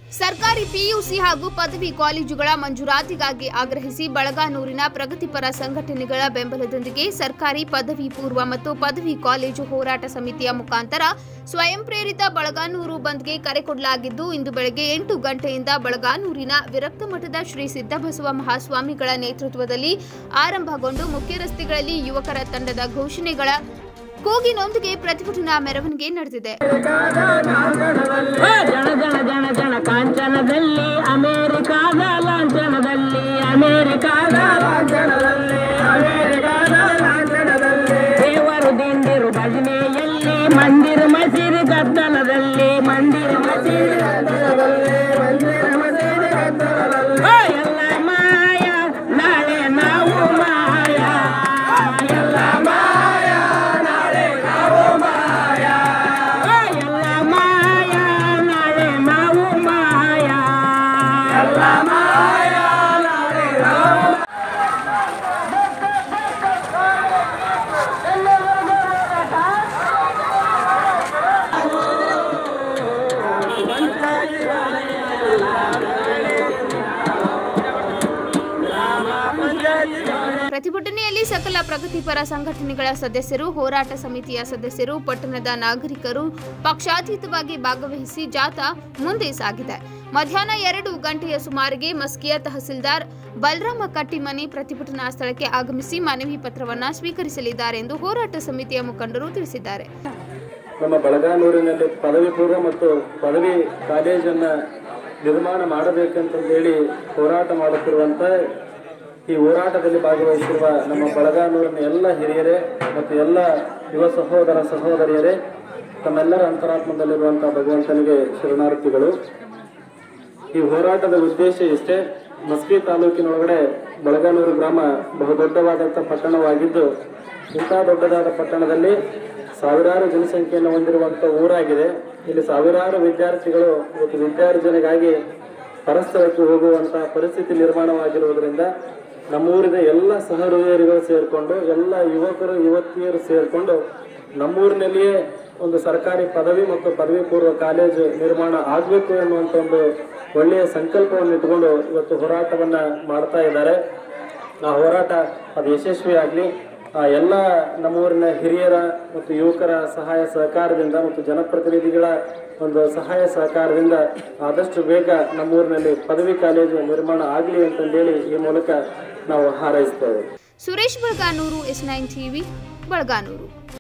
ಸರ್ಕಾರಿ ಪಿಯುಸಿ ಹಾಗೂ ಪದವಿ ಕಾಲೇಜುಗಳ ಮಂಜೂರಾತಿಗಾಗಿ ಆಗ್ರಹಿಸಿ ಬಳಗಾನೂರಿನ ಪ್ರಗತಿಪರ ಸಂಘಟನೆಗಳ ಬೆಂಬಲದೊಂದಿಗೆ ಸರ್ಕಾರಿ ಪದವಿ ಪೂರ್ವ ಮತ್ತು ಪದವಿ ಕಾಲೇಜು ಹೋರಾಟ ಸಮಿತಿಯ ಮುಖಾಂತರ ಸ್ವಯಂ ಪ್ರೇರಿತ ಬಳಗಾನೂರು ಬಂದ್ಗೆ ಕರೆ ಕೊಡಲಾಗಿದ್ದು ಇಂದು ಬೆಳಗ್ಗೆ ಎಂಟು ಗಂಟೆಯಿಂದ ಬಳಗಾನೂರಿನ ವಿರಕ್ತ ಮಠದ ಶ್ರೀ ಸಿದ್ದಬಸವ ಮಹಾಸ್ವಾಮಿಗಳ ನೇತೃತ್ವದಲ್ಲಿ ಆರಂಭಗೊಂಡು ಮುಖ್ಯ ರಸ್ತೆಗಳಲ್ಲಿ ಯುವಕರ ತಂಡದ ಘೋಷಣೆಗಳ ಕೂಗಿನೊಂದಿಗೆ ಪ್ರತಿಭಟನಾ ಮೆರವಣಿಗೆ ನಡೆದಿದೆ ಜನ ಜನ ಜನ ಜನ ಕಾಂಚನದಲ್ಲಿ ಅಮೇರಿಕಾದ ಲಾಂಛನದಲ್ಲಿ ಅಮೇರಿಕಾದ ಲಾಂಛನದಲ್ಲಿ ಅಮೇರಿಕಾದ ಲಾಂಛನದಲ್ಲಿ ದೇವರು ದಿಂದಿರು ಭಜನೆಯಲ್ಲಿ ಮಂದಿರ ಮಸೀದಿ ಗದ್ದಲದಲ್ಲಿ ಮಂದಿರ ಮಸೀದಿ ಗದ್ದಲದಲ್ಲಿ ಮಂದಿರ ಮಸೀದಿ ಗದ್ದಲದಲ್ಲಿ ಓ, ಎಲ್ಲ ಮಾಯ ನಾಳೆ ನಾವು ಮಾಯ ಎಲ್ಲ ಮಾಯ ನಾಳೆ ನಾವು ಮಾಯ ಓ, ಎಲ್ಲ ಮಾಯ ನಾಳೆ ನಾವು ಮಾಯ ಎಲ್ಲ ಮಾಯ ನಾಳೆ ನಾವು ಪ್ರತಿಭಟನೆಯಲ್ಲಿ ಸಕಲ ಪ್ರಗತಿಪರ ಸಂಘಟನೆಗಳ ಸದಸ್ಯರು ಹೋರಾಟ ಸಮಿತಿಯ ಸದಸ್ಯರು ಪಟ್ಟಣದ ನಾಗರಿಕರು ಪಕ್ಷಾತೀತವಾಗಿ ಭಾಗವಹಿಸಿ ಜಾಥಾ ಮುಂದೆ ಸಾಗಿದೆ ಮಧ್ಯಾಹ್ನ ಎರಡು ಗಂಟೆಯ ಸುಮಾರಿಗೆ ಮಸ್ಕಿಯ ತಹಸೀಲ್ದಾರ್ ಬಲರಾಮ ಕಟ್ಟಿಮನಿ ಪ್ರತಿಭಟನಾ ಸ್ಥಳಕ್ಕೆ ಆಗಮಿಸಿ ಮನವಿ ಪತ್ರವನ್ನ ಸ್ವೀಕರಿಸಲಿದ್ದಾರೆ ಎಂದು ಹೋರಾಟ ಸಮಿತಿಯ ಮುಖಂಡರು ತಿಳಿಸಿದ್ದಾರೆ ನಮ್ಮ ಬೆಳಗಾನೂರಿನಲ್ಲಿ ಪದವಿ ಪೂರ್ವ ಮತ್ತು ಪದವಿ ಕಾಲೇಜನ್ನ ನಿರ್ಮಾಣ ಮಾಡಬೇಕಂತಂದೇಳಿ ಹೋರಾಟ ಮಾಡುತ್ತಿರುವಂತ ಈ ಹೋರಾಟದಲ್ಲಿ ಭಾಗವಹಿಸಿರುವ ನಮ್ಮ ಬೆಳಗಾನೂರಿನ ಎಲ್ಲ ಹಿರಿಯರೇ ಮತ್ತು ಎಲ್ಲ ಯುವ ಸಹೋದರ ಸಹೋದರಿಯರೇ ತಮ್ಮೆಲ್ಲರ ಅಂತರಾತ್ಮದಲ್ಲಿರುವಂಥ ಭಗವಂತನಿಗೆ ಶರಣಾರ್ಥಿಗಳು ಈ ಹೋರಾಟದ ಉದ್ದೇಶ ಇಷ್ಟೇ ಮಸ್ಕಿ ತಾಲೂಕಿನೊಳಗಡೆ ಬೆಳಗಾನೂರು ಗ್ರಾಮ ಬಹುದೊಡ್ಡವಾದಂಥ ಪಟ್ಟಣವಾಗಿದ್ದು ಇಂಥ ದೊಡ್ಡದಾದ ಪಟ್ಟಣದಲ್ಲಿ ಸಾವಿರಾರು ಜನಸಂಖ್ಯೆಯನ್ನು ಹೊಂದಿರುವಂಥ ಊರಾಗಿದೆ ಇಲ್ಲಿ ಸಾವಿರಾರು ವಿದ್ಯಾರ್ಥಿಗಳು ಮತ್ತು ವಿದ್ಯಾರ್ಜನೆಗಾಗಿ ಪರಸ್ಥಳಕ್ಕೆ ಹೋಗುವಂಥ ಪರಿಸ್ಥಿತಿ ನಿರ್ಮಾಣವಾಗಿರುವುದರಿಂದ ನಮ್ಮೂರಿನ ಎಲ್ಲ ಸಹೃದಯರಿಗಳು ಸೇರಿಕೊಂಡು ಎಲ್ಲ ಯುವಕರು ಯುವತಿಯರು ಸೇರಿಕೊಂಡು ನಮ್ಮೂರಿನಲ್ಲಿಯೇ ಒಂದು ಸರ್ಕಾರಿ ಪದವಿ ಮತ್ತು ಪದವಿ ಪೂರ್ವ ಕಾಲೇಜು ನಿರ್ಮಾಣ ಆಗಬೇಕು ಎನ್ನುವಂಥ ಒಂದು ಒಳ್ಳೆಯ ಸಂಕಲ್ಪವನ್ನು ಇಟ್ಕೊಂಡು ಇವತ್ತು ಹೋರಾಟವನ್ನ ಮಾಡ್ತಾ ಇದ್ದಾರೆ ಆ ಹೋರಾಟ ಅದು ಯಶಸ್ವಿಯಾಗಲಿ ಆ ಎಲ್ಲ ನಮ್ಮೂರಿನ ಹಿರಿಯರ ಮತ್ತು ಯುವಕರ ಸಹಾಯ ಸಹಕಾರದಿಂದ ಮತ್ತು ಜನಪ್ರತಿನಿಧಿಗಳ ಒಂದು ಸಹಾಯ ಸಹಕಾರದಿಂದ ಆದಷ್ಟು ಬೇಗ ನಮ್ಮೂರಿನಲ್ಲಿ ಪದವಿ ಕಾಲೇಜು ನಿರ್ಮಾಣ ಆಗಲಿ ಅಂತಂದೇಳಿ ಈ ಮೂಲಕ ನಾವು ಹಾರೈಸ್ತೇವೆ Suresh Balaganuru S nine TV Balaganur